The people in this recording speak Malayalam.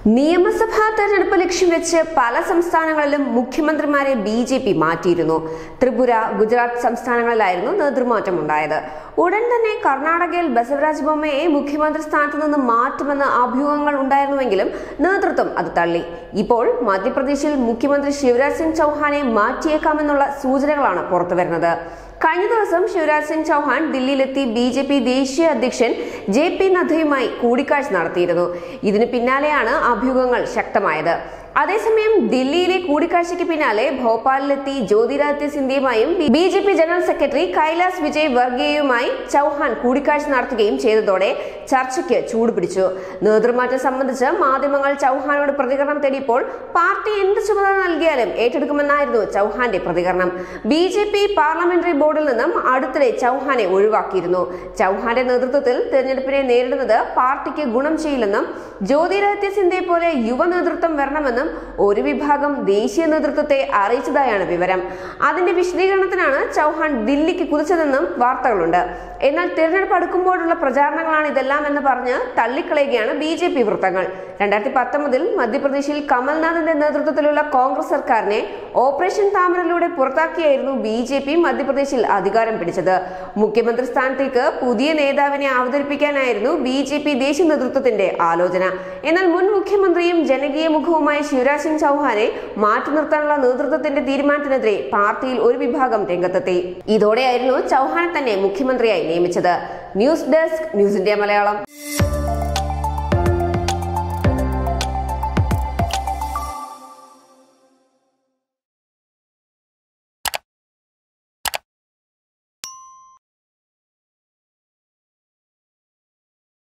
നിയമസഭാ തെരഞ്ഞെടുപ്പ് ലക്ഷ്യം വെച്ച് പല സംസ്ഥാനങ്ങളിലും മുഖ്യമന്ത്രിമാരെ ബി ജെ പി മാറ്റിയിരുന്നു ത്രിപുര ഗുജറാത്ത് സംസ്ഥാനങ്ങളിലായിരുന്നു നേതൃമാറ്റം ഉണ്ടായത് ഉടൻ തന്നെ കർണാടകയിൽ ബസവരാജ് ബൊമ്മയെ മുഖ്യമന്ത്രി സ്ഥാനത്ത് നിന്ന് മാറ്റുമെന്ന അഭ്യൂഹങ്ങൾ ഉണ്ടായിരുന്നുവെങ്കിലും നേതൃത്വം അത് തള്ളി ഇപ്പോൾ മധ്യപ്രദേശിൽ മുഖ്യമന്ത്രി ശിവരാജ് സിംഗ് ചൗഹാനെ മാറ്റിയേക്കാമെന്നുള്ള സൂചനകളാണ് പുറത്തുവരുന്നത് കഴിഞ്ഞ ദിവസം ശിവരാജ് സിംഗ് ചൗഹാൻ ദില്ലിയിലെത്തി ബി ജെ പി ദേശീയ അധ്യക്ഷൻ ജെ പി നദ്ദയുമായി കൂടിക്കാഴ്ച നടത്തിയിരുന്നു ഇതിന് പിന്നാലെയാണ് അഭ്യൂഹങ്ങൾ ശക്തമായത് അതേസമയം ദില്ലിയിലെ കൂടിക്കാഴ്ചയ്ക്ക് പിന്നാലെ ഭോപ്പാലിലെത്തി ജ്യോതിരാദിത്യ സിന്ധ്യയുമായും B J P general secretary Kailash Vijay വർഗീയയുമായി ചൗഹാൻ കൂടിക്കാഴ്ച നടത്തുകയും ചെയ്തതോടെ ചർച്ചയ്ക്ക് ചൂടുപിടിച്ചു നേതൃമാറ്റം സംബന്ധിച്ച് മാധ്യമങ്ങൾ ചൗഹാനോട് പ്രതികരണം തേടിയപ്പോൾ പാർട്ടി എന്ത് ചുമതല നൽകിയാലും ഏറ്റെടുക്കുമെന്നായിരുന്നു ചൗഹാന്റെ പ്രതികരണം ബി ജെ പി പാർലമെന്ററി ബോർഡിൽ നിന്നും അടുത്തിടെ ചൗഹാനെ ഒഴിവാക്കിയിരുന്നു ചൗഹാന്റെ നേതൃത്വത്തിൽ തെരഞ്ഞെടുപ്പിനെ നേരിടുന്നത് പാർട്ടിക്ക് ഗുണം ചെയ്യില്ലെന്നും ജ്യോതിരാദിത്യ സിന്ധ്യയെ പോലെ യുവ നേതൃത്വം വരണമെന്നും ഒരു വിഭാഗം ദേശീയ നേതൃത്വത്തെ അറിയിച്ചതായാണ് വിവരം അതിന്റെ വിശദീകരണത്തിനാണ് ചൗഹാൻ ദില്ലിക്ക് കുതിച്ചതെന്നും വാർത്തകളുണ്ട് എന്നാൽ തിരഞ്ഞെടുപ്പ് അടുക്കുമ്പോഴുള്ള പ്രചാരണങ്ങളാണ് ഇതെല്ലാം എന്ന് പറഞ്ഞ് തള്ളിക്കളയുകയാണ് ബി ജെ പി വൃത്തങ്ങൾ രണ്ടായിരത്തി പത്തൊമ്പതിൽ മധ്യപ്രദേശിൽ കമൽനാഥിന്റെ നേതൃത്വത്തിലുള്ള കോൺഗ്രസ് സർക്കാരിനെ ഓപ്പറേഷൻ താമരയിലൂടെ പുറത്താക്കിയായിരുന്നു ബി ജെ പി മധ്യപ്രദേശിൽ അധികാരം പിടിച്ചത് മുഖ്യമന്ത്രി സ്ഥാനത്തേക്ക് പുതിയ നേതാവിനെ അവതരിപ്പിക്കാനായിരുന്നു ബി ജെ പി ദേശീയ നേതൃത്വത്തിന്റെ ആലോചന എന്നാൽ മുൻ മുഖ്യമന്ത്രിയും ജനകീയ മുഖവുമായ ശിവരാജ് സിംഗ് ചൗഹാനെ മാറ്റി നിർത്താനുള്ള നേതൃത്വത്തിന്റെ തീരുമാനത്തിനെതിരെ പാർട്ടിയിൽ ഒരു വിഭാഗം രംഗത്തെത്തി ഇതോടെയായിരുന്നു ചൗഹാനെ തന്നെ മുഖ്യമന്ത്രിയായി നിയമിച്ചത് news desk news India Malayalam